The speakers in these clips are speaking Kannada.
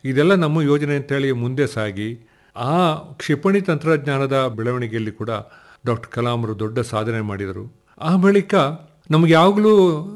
ಇದೆಲ್ಲ ನಮ್ಮ ಯೋಜನೆ ಅಂತೇಳಿ ಮುಂದೆ ಸಾಗಿ ಆ ಕ್ಷಿಪಣಿ ತಂತ್ರಜ್ಞಾನದ ಬೆಳವಣಿಗೆಯಲ್ಲಿ ಕೂಡ ಡಾಕ್ಟರ್ ಕಲಾಂರು ದೊಡ್ಡ ಸಾಧನೆ ಮಾಡಿದರು ಆ ಬಳಿಕ ನಮಗೆ ಯಾವಾಗಲೂ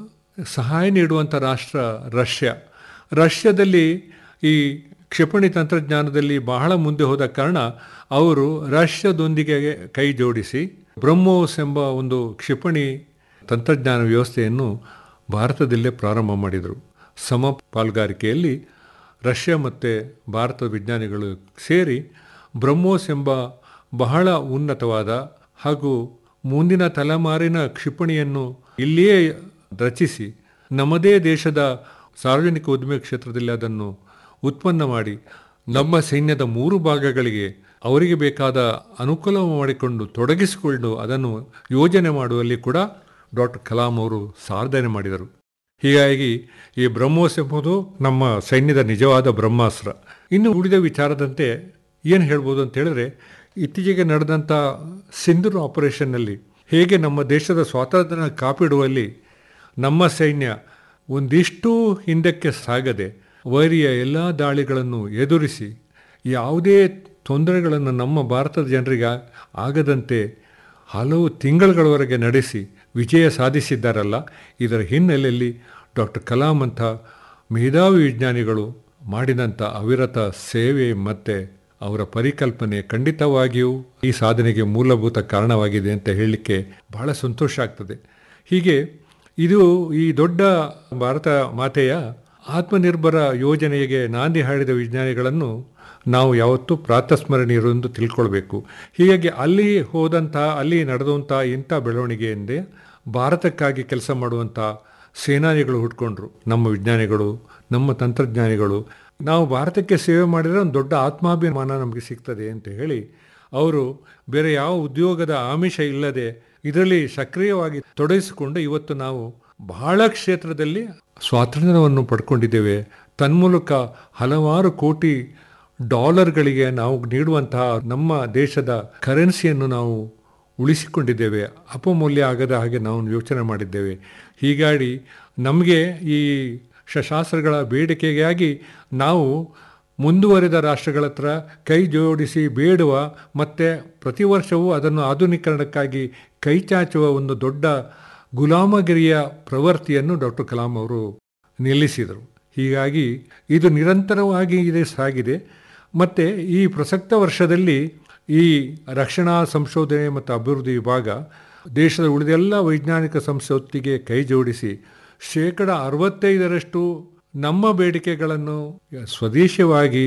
ಸಹಾಯ ನೀಡುವಂಥ ರಾಷ್ಟ್ರ ರಷ್ಯಾ ರಷ್ಯಾದಲ್ಲಿ ಈ ಕ್ಷಿಪಣಿ ತಂತ್ರಜ್ಞಾನದಲ್ಲಿ ಬಹಳ ಮುಂದೆ ಹೋದ ಕಾರಣ ಅವರು ರಷ್ಯಾದೊಂದಿಗೆ ಕೈ ಜೋಡಿಸಿ ಬ್ರಹ್ಮೋಸ್ ಎಂಬ ಒಂದು ಕ್ಷಿಪಣಿ ತಂತ್ರಜ್ಞಾನ ವ್ಯವಸ್ಥೆಯನ್ನು ಭಾರತದಲ್ಲೇ ಪ್ರಾರಂಭ ಮಾಡಿದರು ಸಮ ಪಾಲ್ಗಾರಿಕೆಯಲ್ಲಿ ರಷ್ಯಾ ಮತ್ತು ಭಾರತದ ವಿಜ್ಞಾನಿಗಳು ಸೇರಿ ಬ್ರಹ್ಮೋಸ್ ಎಂಬ ಬಹಳ ಉನ್ನತವಾದ ಹಾಗೂ ಮುಂದಿನ ತಲೆಮಾರಿನ ಕ್ಷಿಪಣಿಯನ್ನು ಇಲ್ಲಿಯೇ ರಚಿಸಿ ನಮ್ಮದೇ ದೇಶದ ಸಾರ್ವಜನಿಕ ಉದ್ಯಮ ಕ್ಷೇತ್ರದಲ್ಲಿ ಅದನ್ನು ಉತ್ಪನ್ನ ಮಾಡಿ ನಮ್ಮ ಸೈನ್ಯದ ಮೂರು ಭಾಗಗಳಿಗೆ ಅವರಿಗೆ ಬೇಕಾದ ಅನುಕೂಲ ಮಾಡಿಕೊಂಡು ತೊಡಗಿಸಿಕೊಂಡು ಅದನ್ನು ಯೋಜನೆ ಮಾಡುವಲ್ಲಿ ಕೂಡ ಡಾಕ್ಟರ್ ಕಲಾಂ ಅವರು ಸಾಧನೆ ಮಾಡಿದರು ಹೀಗಾಗಿ ಈ ಬ್ರಹ್ಮೋಸ್ ಎಂಬುದು ನಮ್ಮ ಸೈನ್ಯದ ನಿಜವಾದ ಬ್ರಹ್ಮಾಸ್ತ್ರ ಇನ್ನು ಉಳಿದ ವಿಚಾರದಂತೆ ಏನು ಹೇಳ್ಬೋದು ಅಂತ ಹೇಳಿದ್ರೆ ಇತ್ತೀಚೆಗೆ ನಡೆದಂಥ ಸಿಂಧೂರು ಆಪರೇಷನ್ನಲ್ಲಿ ಹೇಗೆ ನಮ್ಮ ದೇಶದ ಸ್ವಾತಂತ್ರ್ಯ ಕಾಪಿಡುವಲ್ಲಿ ನಮ್ಮ ಸೈನ್ಯ ಒಂದಿಷ್ಟು ಹಿಂದಕ್ಕೆ ಸಾಗದೆ ವೈರಿಯ ಎಲ್ಲ ದಾಳಿಗಳನ್ನು ಎದುರಿಸಿ ಯಾವುದೇ ತೊಂದರೆಗಳನ್ನು ನಮ್ಮ ಭಾರತದ ಜನರಿಗೆ ಆಗದಂತೆ ಹಲವು ತಿಂಗಳುಗಳವರೆಗೆ ನಡೆಸಿ ವಿಜಯ ಸಾಧಿಸಿದ್ದಾರಲ್ಲ ಇದರ ಹಿನ್ನೆಲೆಯಲ್ಲಿ ಡಾಕ್ಟರ್ ಕಲಾಂ ಅಂಥ ಮೇಧಾವಿ ವಿಜ್ಞಾನಿಗಳು ಮಾಡಿದಂಥ ಅವಿರತ ಸೇವೆ ಮತ್ತು ಅವರ ಪರಿಕಲ್ಪನೆ ಖಂಡಿತವಾಗಿಯೂ ಈ ಸಾಧನೆಗೆ ಮೂಲಭೂತ ಕಾರಣವಾಗಿದೆ ಅಂತ ಹೇಳಲಿಕ್ಕೆ ಬಹಳ ಸಂತೋಷ ಆಗ್ತದೆ ಹೀಗೆ ಇದು ಈ ದೊಡ್ಡ ಭಾರತ ಮಾತೆಯ ಆತ್ಮನಿರ್ಭರ ಯೋಜನೆಗೆ ನಾಂದಿ ಹಾಡಿದ ವಿಜ್ಞಾನಿಗಳನ್ನು ನಾವು ಯಾವತ್ತೂ ಪ್ರಾತಸ್ಮರಣೀಯರು ಎಂದು ತಿಳ್ಕೊಳ್ಬೇಕು ಹೀಗಾಗಿ ಅಲ್ಲಿ ಹೋದಂಥ ಅಲ್ಲಿ ನಡೆದಂಥ ಇಂಥ ಬೆಳವಣಿಗೆಯಿಂದ ಭಾರತಕ್ಕಾಗಿ ಕೆಲಸ ಮಾಡುವಂಥ ಸೇನಾನಿಗಳು ಹುಟ್ಕೊಂಡ್ರು ನಮ್ಮ ವಿಜ್ಞಾನಿಗಳು ನಮ್ಮ ತಂತ್ರಜ್ಞಾನಿಗಳು ನಾವು ಭಾರತಕ್ಕೆ ಸೇವೆ ಮಾಡಿದರೆ ಒಂದು ದೊಡ್ಡ ಆತ್ಮಾಭಿಮಾನ ನಮಗೆ ಸಿಗ್ತದೆ ಅಂತ ಹೇಳಿ ಅವರು ಬೇರೆ ಯಾವ ಉದ್ಯೋಗದ ಆಮಿಷ ಇಲ್ಲದೆ ಇದರಲ್ಲಿ ಸಕ್ರಿಯವಾಗಿ ತೊಡಗಿಸಿಕೊಂಡು ಇವತ್ತು ನಾವು ಬಹಳ ಕ್ಷೇತ್ರದಲ್ಲಿ ಸ್ವಾತಂತ್ರ್ಯವನ್ನು ಪಡ್ಕೊಂಡಿದ್ದೇವೆ ತನ್ಮೂಲಕ ಹಲವಾರು ಕೋಟಿ ಡಾಲರ್ಗಳಿಗೆ ನಾವು ನೀಡುವಂತಹ ನಮ್ಮ ದೇಶದ ಕರೆನ್ಸಿಯನ್ನು ನಾವು ಉಳಿಸಿಕೊಂಡಿದ್ದೇವೆ ಅಪಮೌಲ್ಯ ಆಗದ ಹಾಗೆ ನಾವು ಯೋಚನೆ ಮಾಡಿದ್ದೇವೆ ಹೀಗಾಗಿ ನಮಗೆ ಈ ಶಸ್ತ್ರಾಸ್ತ್ರಗಳ ಬೇಡಿಕೆಗಾಗಿ ನಾವು ಮುಂದುವರೆದ ರಾಷ್ಟ್ರಗಳ ಹತ್ರ ಕೈ ಜೋಡಿಸಿ ಬೇಡುವ ಮತ್ತು ಪ್ರತಿ ವರ್ಷವೂ ಅದನ್ನು ಆಧುನೀಕರಣಕ್ಕಾಗಿ ಕೈ ಚಾಚುವ ಒಂದು ದೊಡ್ಡ ಗುಲಾಮಗಿರಿಯ ಪ್ರವೃತ್ತಿಯನ್ನು ಡಾಕ್ಟರ್ ಕಲಾಂ ಅವರು ನಿಲ್ಲಿಸಿದರು ಹೀಗಾಗಿ ಇದು ನಿರಂತರವಾಗಿ ಇದೆ ಸಾಗಿದೆ ಮತ್ತು ಈ ಪ್ರಸಕ್ತ ವರ್ಷದಲ್ಲಿ ಈ ರಕ್ಷಣಾ ಸಂಶೋಧನೆ ಮತ್ತು ಅಭಿವೃದ್ಧಿ ವಿಭಾಗ ದೇಶದ ಉಳಿದೆಲ್ಲ ವೈಜ್ಞಾನಿಕ ಸಂಸ್ಥೆಯೊತ್ತಿಗೆ ಕೈ ಜೋಡಿಸಿ ಶೇಕಡ ಅರವತ್ತೈದರಷ್ಟು ನಮ್ಮ ಬೇಡಿಕೆಗಳನ್ನು ಸ್ವದೇಶವಾಗಿ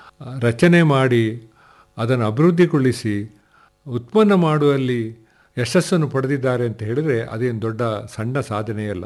ರಚನೆ ಮಾಡಿ ಅದನ್ನು ಅಭಿವೃದ್ಧಿಗೊಳಿಸಿ ಉತ್ಪನ್ನ ಮಾಡುವಲ್ಲಿ ಯಶಸ್ಸನ್ನು ಪಡೆದಿದ್ದಾರೆ ಅಂತ ಹೇಳಿದರೆ ಅದೇನು ದೊಡ್ಡ ಸಣ್ಣ ಸಾಧನೆಯಲ್ಲ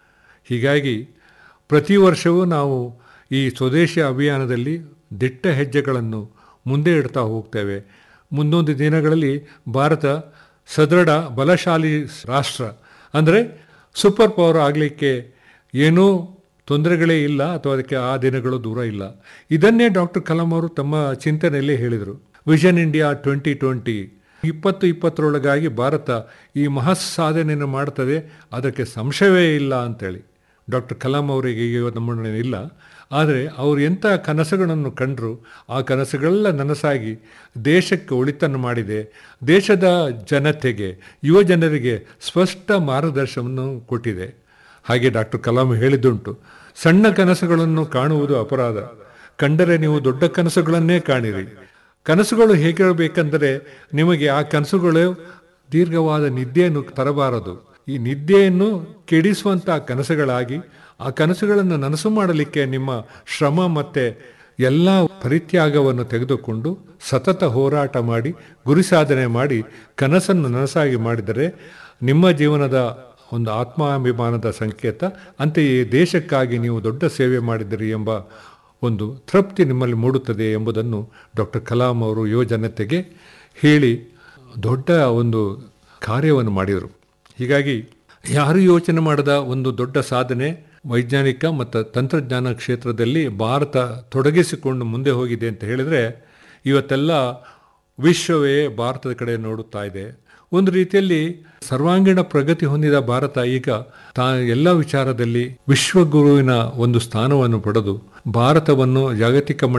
ಹೀಗಾಗಿ ಪ್ರತಿ ವರ್ಷವೂ ನಾವು ಈ ಸ್ವದೇಶಿ ಅಭಿಯಾನದಲ್ಲಿ ದಿಟ್ಟ ಹೆಜ್ಜೆಗಳನ್ನು ಮುಂದೆ ಇಡ್ತಾ ಹೋಗ್ತೇವೆ ಮುಂದೊಂದು ದಿನಗಳಲ್ಲಿ ಭಾರತ ಸದೃಢ ಬಲಶಾಲಿ ರಾಷ್ಟ್ರ ಅಂದರೆ ಸೂಪರ್ ಪವರ್ ಆಗಲಿಕ್ಕೆ ಏನೂ ತೊಂದರೆಗಳೇ ಇಲ್ಲ ಅಥವಾ ಅದಕ್ಕೆ ಆ ದಿನಗಳು ದೂರ ಇಲ್ಲ ಇದನ್ನೇ ಡಾಕ್ಟರ್ ಕಲಾಂ ಅವರು ತಮ್ಮ ಚಿಂತನೆಯಲ್ಲಿ ಹೇಳಿದರು ವಿಷನ್ ಇಂಡಿಯಾ ಟ್ವೆಂಟಿ ಟ್ವೆಂಟಿ ಇಪ್ಪತ್ತು ಇಪ್ಪತ್ತರೊಳಗಾಗಿ ಭಾರತ ಈ ಮಹತ್ ಸಾಧನೆಯನ್ನು ಮಾಡ್ತದೆ ಅದಕ್ಕೆ ಸಂಶಯವೇ ಇಲ್ಲ ಅಂತೇಳಿ ಡಾಕ್ಟರ್ ಕಲಾಂ ಅವರಿಗೆ ಈಗ ನಮ್ಮೊಡನೆ ಇಲ್ಲ ಆದರೆ ಅವರು ಎಂಥ ಕನಸುಗಳನ್ನು ಕಂಡರು ಆ ಕನಸುಗಳೆಲ್ಲ ನನಸಾಗಿ ದೇಶಕ್ಕೆ ಒಳಿತನ್ನು ಮಾಡಿದೆ ದೇಶದ ಜನತೆಗೆ ಯುವ ಜನರಿಗೆ ಸ್ಪಷ್ಟ ಮಾರ್ಗದರ್ಶನವನ್ನು ಕೊಟ್ಟಿದೆ ಹಾಗೆ ಡಾಕ್ಟರ್ ಕಲಾಂ ಹೇಳಿದ್ದುಂಟು ಸಣ್ಣ ಕನಸುಗಳನ್ನು ಕಾಣುವುದು ಅಪರಾಧ ಕಂಡರೆ ನೀವು ದೊಡ್ಡ ಕನಸುಗಳನ್ನೇ ಕಾಣಿರಿ ಕನಸುಗಳು ಹೇಗಿರಬೇಕೆಂದರೆ ನಿಮಗೆ ಆ ಕನಸುಗಳು ದೀರ್ಘವಾದ ನಿದ್ದೆಯನ್ನು ತರಬಾರದು ಈ ನಿದ್ದೆಯನ್ನು ಕೆಡಿಸುವಂಥ ಕನಸುಗಳಾಗಿ ಆ ಕನಸುಗಳನ್ನು ನನಸು ಮಾಡಲಿಕ್ಕೆ ನಿಮ್ಮ ಶ್ರಮ ಮತ್ತು ಎಲ್ಲ ಪರಿತ್ಯಾಗವನ್ನು ತೆಗೆದುಕೊಂಡು ಸತತ ಹೋರಾಟ ಮಾಡಿ ಗುರಿ ಸಾಧನೆ ಮಾಡಿ ಕನಸನ್ನು ನನಸಾಗಿ ಮಾಡಿದರೆ ನಿಮ್ಮ ಜೀವನದ ಒಂದು ಆತ್ಮಾಭಿಮಾನದ ಸಂಕೇತ ಅಂತೆಯೇ ದೇಶಕ್ಕಾಗಿ ನೀವು ದೊಡ್ಡ ಸೇವೆ ಮಾಡಿದಿರಿ ಎಂಬ ಒಂದು ತೃಪ್ತಿ ನಿಮ್ಮಲ್ಲಿ ಮೂಡುತ್ತದೆ ಎಂಬುದನ್ನು ಡಾಕ್ಟರ್ ಕಲಾಂ ಅವರು ಯುವ ಜನತೆಗೆ ಹೇಳಿ ದೊಡ್ಡ ಒಂದು ಕಾರ್ಯವನ್ನು ಮಾಡಿದರು ಹೀಗಾಗಿ ಯಾರು ಯೋಚನೆ ಮಾಡದ ಒಂದು ದೊಡ್ಡ ಸಾಧನೆ ವೈಜ್ಞಾನಿಕ ಮತ್ತು ತಂತ್ರಜ್ಞಾನ ಕ್ಷೇತ್ರದಲ್ಲಿ ಭಾರತ ತೊಡಗಿಸಿಕೊಂಡು ಮುಂದೆ ಹೋಗಿದೆ ಅಂತ ಹೇಳಿದರೆ ಇವತ್ತೆಲ್ಲ ವಿಶ್ವವೇ ಭಾರತದ ಕಡೆ ನೋಡುತ್ತಾ ಇದೆ ಒಂದು ರೀತಿಯಲ್ಲಿ ಸರ್ವಾಂಗೀಣ ಪ್ರಗತಿ ಹೊಂದಿದ ಭಾರತ ಈಗ ತಾ ಎಲ್ಲ ವಿಚಾರದಲ್ಲಿ ವಿಶ್ವಗುರುವಿನ ಒಂದು ಸ್ಥಾನವನ್ನು ಪಡೆದು ಭಾರತವನ್ನು ಜಾಗತಿಕ